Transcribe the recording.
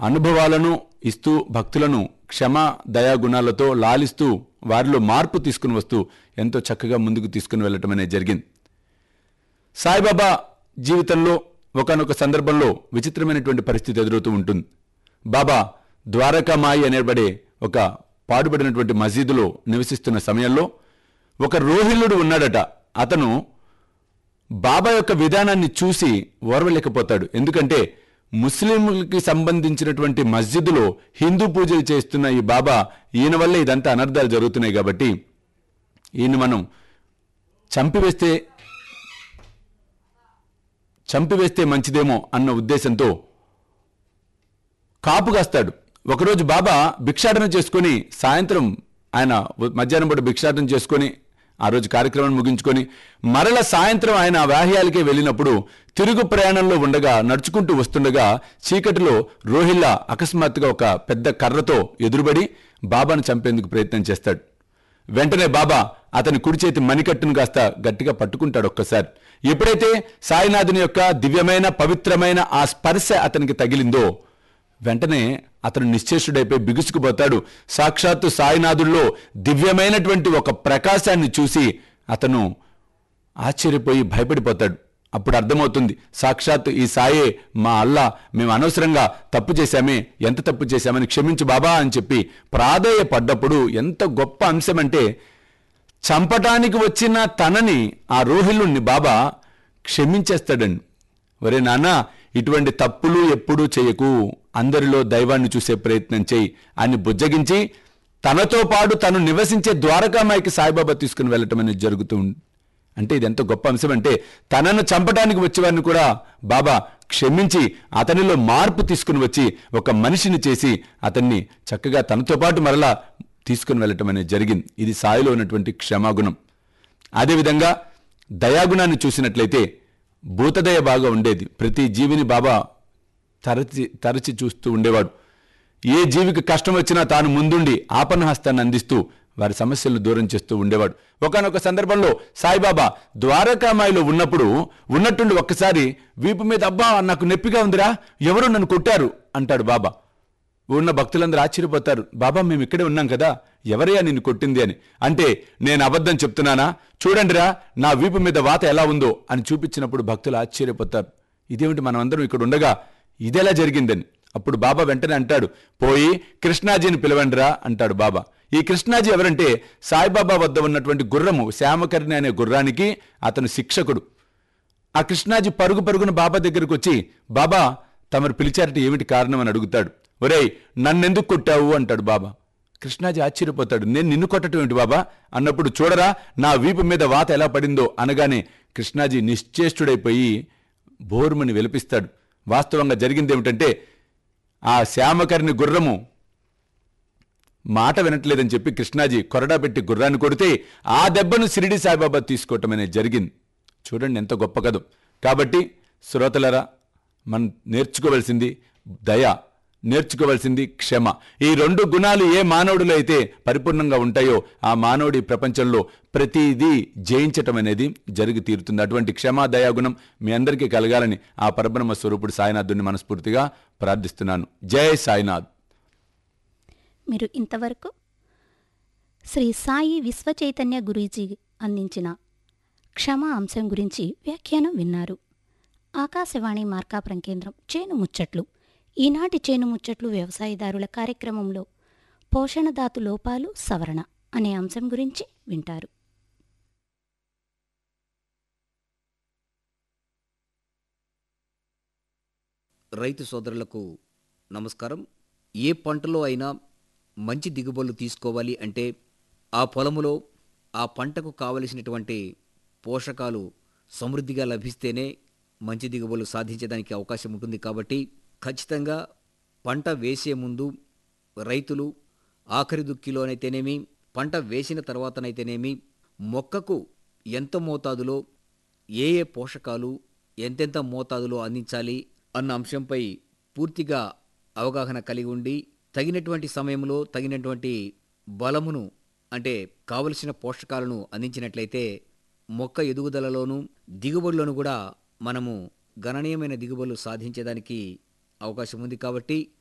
అనుభవాలను ఇస్తూ భక్తులను క్షమ దయా గుణాలతో లాలిస్తూ వారిలో మార్పు తీసుకుని వస్తూ ఎంతో చక్కగా ముందుకు తీసుకుని వెళ్ళటం అనేది జరిగింది సాయిబాబా జీవితంలో ఒకనొక సందర్భంలో విచిత్రమైనటువంటి పరిస్థితి ఎదురవుతూ ఉంటుంది బాబా ద్వారకామాయి అనేబడే ఒక పాడుబడినటువంటి మసీదులో నివసిస్తున్న సమయంలో ఒక రోహిల్లుడు ఉన్నాడట అతను బాబా యొక్క విధానాన్ని చూసి ఓర్వలేకపోతాడు ఎందుకంటే ముస్లింలకి సంబంధించినటువంటి మస్జిద్లో హిందూ పూజలు చేస్తున్న ఈ బాబా ఈయన వల్లే ఇదంతా అనర్థాలు జరుగుతున్నాయి కాబట్టి ఈయన మనం చంపివేస్తే చంపివేస్తే మంచిదేమో అన్న ఉద్దేశంతో కాపు కాస్తాడు ఒకరోజు బాబా భిక్షాటన చేసుకొని సాయంత్రం ఆయన మధ్యాహ్నం పూట భిక్షాటన చేసుకొని ఆ రోజు కార్యక్రమాన్ని ముగించుకొని మరల సాయంత్రం ఆయన ఆ వాహ్యాలకే వెళ్ళినప్పుడు తిరుగు ప్రయాణంలో ఉండగా నడుచుకుంటూ వస్తుండగా చీకటిలో రోహిల్లా అకస్మాత్తుగా ఒక పెద్ద కర్రతో ఎదురుబడి బాబాను చంపేందుకు ప్రయత్నం చేస్తాడు వెంటనే బాబా అతని కుడి చేతి మణికట్టును కాస్త గట్టిగా పట్టుకుంటాడు ఒక్కసారి ఎప్పుడైతే సాయినాథుని యొక్క దివ్యమైన పవిత్రమైన ఆ స్పర్శ అతనికి తగిలిందో వెంటనే అతను నిశ్చేషుడైపోయి బిగుసుకుపోతాడు సాక్షాత్తు సాయినాథుల్లో దివ్యమైనటువంటి ఒక ప్రకాశాన్ని చూసి అతను ఆశ్చర్యపోయి భయపడిపోతాడు అప్పుడు అర్థమవుతుంది సాక్షాత్ ఈ సాయే మా అల్లా మేము అనవసరంగా తప్పు చేశామే ఎంత తప్పు చేశామని క్షమించు బాబా అని చెప్పి ప్రాధేయపడ్డప్పుడు ఎంత గొప్ప అంశం అంటే చంపటానికి వచ్చిన తనని ఆ రోహిల్లుని బాబా క్షమించేస్తాడండి ఒరే నాన్న ఇటువంటి తప్పులు ఎప్పుడూ చేయకు అందరిలో దైవాన్ని చూసే ప్రయత్నం చేయి అని బుజ్జగించి తనతో పాటు తను నివసించే ద్వారకామాయికి సాయిబాబా తీసుకుని వెళ్ళటం అనేది జరుగుతూ ఉంది అంటే ఇది ఎంత గొప్ప అంశం అంటే తనను చంపడానికి వచ్చేవారిని కూడా బాబా క్షమించి అతనిలో మార్పు తీసుకుని వచ్చి ఒక మనిషిని చేసి అతన్ని చక్కగా తనతో పాటు మరలా తీసుకుని వెళ్ళటం అనేది జరిగింది ఇది సాయిలో ఉన్నటువంటి క్షమాగుణం అదేవిధంగా దయాగుణాన్ని చూసినట్లయితే భూతదయ బాగా ఉండేది ప్రతి జీవిని బాబా తరచి తరచి చూస్తూ ఉండేవాడు ఏ జీవికి కష్టం వచ్చినా తాను ముందుండి ఆపన్నహస్తాన్ని అందిస్తూ వారి సమస్యలను దూరం చేస్తూ ఉండేవాడు ఒకనొక సందర్భంలో సాయిబాబా ద్వారకామాయిలో ఉన్నప్పుడు ఉన్నట్టుండి ఒక్కసారి వీపు మీద అబ్బా నాకు నొప్పిగా ఉందిరా ఎవరు నన్ను కొట్టారు అంటాడు బాబా ఉన్న భక్తులందరూ ఆశ్చర్యపోతారు బాబా మేము ఇక్కడే ఉన్నాం కదా ఎవరయ్యా నిన్ను కొట్టింది అని అంటే నేను అబద్ధం చెప్తున్నానా చూడండిరా నా వీపు మీద వాత ఎలా ఉందో అని చూపించినప్పుడు భక్తులు ఆశ్చర్యపోతారు ఇదేమిటి మనం అందరం ఇక్కడ ఉండగా ఇదెలా జరిగిందని అప్పుడు బాబా వెంటనే అంటాడు పోయి కృష్ణాజీని పిలవండిరా అంటాడు బాబా ఈ కృష్ణాజీ ఎవరంటే సాయిబాబా వద్ద ఉన్నటువంటి గుర్రము శ్యామకర్ణి అనే గుర్రానికి అతను శిక్షకుడు ఆ కృష్ణాజీ పరుగు పరుగున బాబా దగ్గరకు వచ్చి బాబా తమరు పిలిచారట ఏమిటి కారణం అని అడుగుతాడు ఒరేయ్ నన్నెందుకు కొట్టావు అంటాడు బాబా కృష్ణాజీ ఆశ్చర్యపోతాడు నేను నిన్ను కొట్టడం ఏంటి బాబా అన్నప్పుడు చూడరా నా వీపు మీద వాత ఎలా పడిందో అనగానే కృష్ణాజీ నిశ్చేష్టుడైపోయి బోరుమని విలపిస్తాడు వాస్తవంగా జరిగింది ఏమిటంటే ఆ శ్యామకర్ణి గుర్రము మాట వినట్లేదని చెప్పి కృష్ణాజీ కొరడా పెట్టి గుర్రాన్ని కొడితే ఆ దెబ్బను సిరిడి సాయిబాబా తీసుకోవటం అనేది జరిగింది చూడండి ఎంత గొప్ప కథ కాబట్టి శ్రోతలరా మనం నేర్చుకోవలసింది దయ నేర్చుకోవలసింది క్షమ ఈ రెండు గుణాలు ఏ మానవుడిలో అయితే పరిపూర్ణంగా ఉంటాయో ఆ మానవుడి ప్రపంచంలో ప్రతిదీ జయించటం అనేది జరిగి తీరుతుంది అటువంటి క్షమా దయాగుణం మీ అందరికీ కలగాలని ఆ పరబ్రహ్మ స్వరూపుడు సాయినాథుని మనస్ఫూర్తిగా ప్రార్థిస్తున్నాను జై సాయినాథ్ మీరు ఇంతవరకు శ్రీ సాయి విశ్వచైతన్య గురూజీ అందించిన క్షమ అంశం గురించి వ్యాఖ్యానం విన్నారు ఆకాశవాణి మార్కాపురం కేంద్రం చేను ముచ్చట్లు ఈనాటి చేను ముచ్చట్లు వ్యవసాయదారుల కార్యక్రమంలో పోషణదాతు లోపాలు సవరణ అనే అంశం గురించి వింటారు రైతు సోదరులకు నమస్కారం ఏ పంటలో అయినా మంచి దిగుబడులు తీసుకోవాలి అంటే ఆ పొలములో ఆ పంటకు కావలసినటువంటి పోషకాలు సమృద్ధిగా లభిస్తేనే మంచి దిగుబడులు సాధించడానికి అవకాశం ఉంటుంది కాబట్టి ఖచ్చితంగా పంట వేసే ముందు రైతులు ఆఖరి దుక్కిలోనైతేనేమి పంట వేసిన తర్వాతనైతేనేమి మొక్కకు ఎంత మోతాదులో ఏ ఏ పోషకాలు ఎంతెంత మోతాదులో అందించాలి అన్న అంశంపై పూర్తిగా అవగాహన కలిగి ఉండి తగినటువంటి సమయంలో తగినటువంటి బలమును అంటే కావలసిన పోషకాలను అందించినట్లయితే మొక్క ఎదుగుదలలోనూ దిగుబడులను కూడా మనము గణనీయమైన దిగుబడులు సాధించేదానికి అవకాశం ఉంది కాబట్టి